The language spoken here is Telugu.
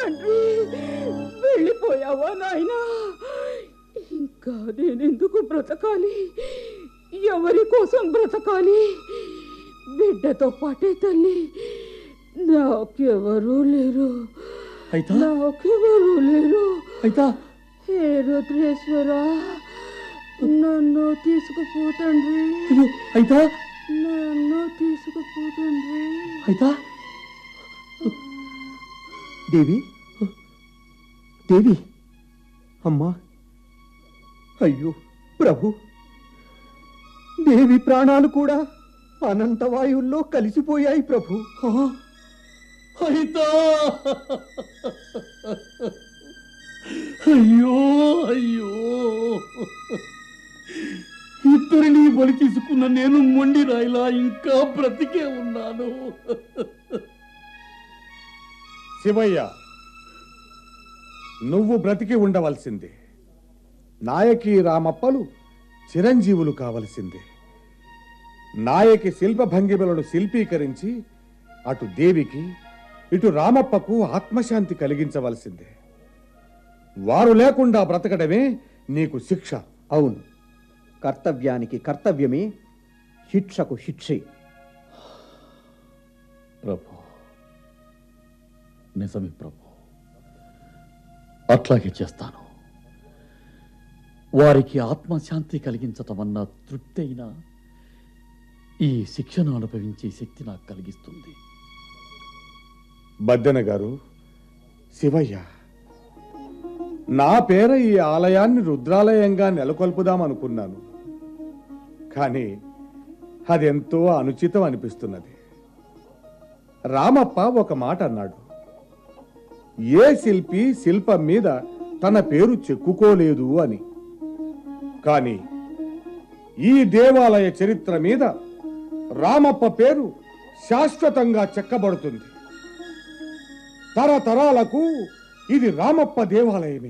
తండ్రి వెళ్ళిపోయావా నాయనా ఇంకా నేనెందుకు బ్రతకాలి ఎవరి కోసం బ్రతకాలి బిడ్డతో పాటే తల్లి నాకెవరూ లేరు అయితా నాకెవరూ లేరు అయితా హే రుద్రేశ్వర నన్ను తీసుకుపోతండ్రి అయ్యో అయితా నన్ను తీసుకుపోతండ్రి అయితా దేవి దేవి అమ్మా అయ్యో ప్రభు దేవి ప్రాణాలు కూడా అనంతవాయువుల్లో కలిసిపోయాయి ప్రభు ఆ, అయితా అయ్యో అయ్యో ఇద్దరిని బలి తీసుకున్న నేను మొండి రాయిలా ఇంకా బ్రతికే ఉన్నాను శివయ్య నువ్వు బ్రతికి ఉండవలసిందే నాయకి రామప్పలు చిరంజీవులు కావలసిందే నాయకి శిల్ప భంగిమలను శిల్పీకరించి అటు దేవికి ఇటు రామప్పకు ఆత్మశాంతి కలిగించవలసిందే వారు లేకుండా బ్రతకడమే నీకు శిక్ష అవును కర్తవ్యానికి కర్తవ్యమే శిక్షకు శిక్షే ప్రభు నిజమే ప్రభు అట్లాగే చేస్తాను వారికి ఆత్మశాంతి కలిగించటం అన్న తృప్తి అయినా ఈ శిక్షను అనుభవించే శక్తి నాకు కలిగిస్తుంది బద్దెన గారు శివయ్య నా పేర ఈ ఆలయాన్ని రుద్రాలయంగా నెలకొల్పుదామనుకున్నాను కానీ అదెంతో అనుచితం అనిపిస్తున్నది రామప్ప ఒక మాట అన్నాడు ఏ శిల్పి శిల్పం మీద తన పేరు చెక్కుకోలేదు అని కానీ ఈ దేవాలయ చరిత్ర మీద రామప్ప పేరు శాశ్వతంగా చెక్కబడుతుంది తరతరాలకు ఇది రామప్ప దేవాలయమే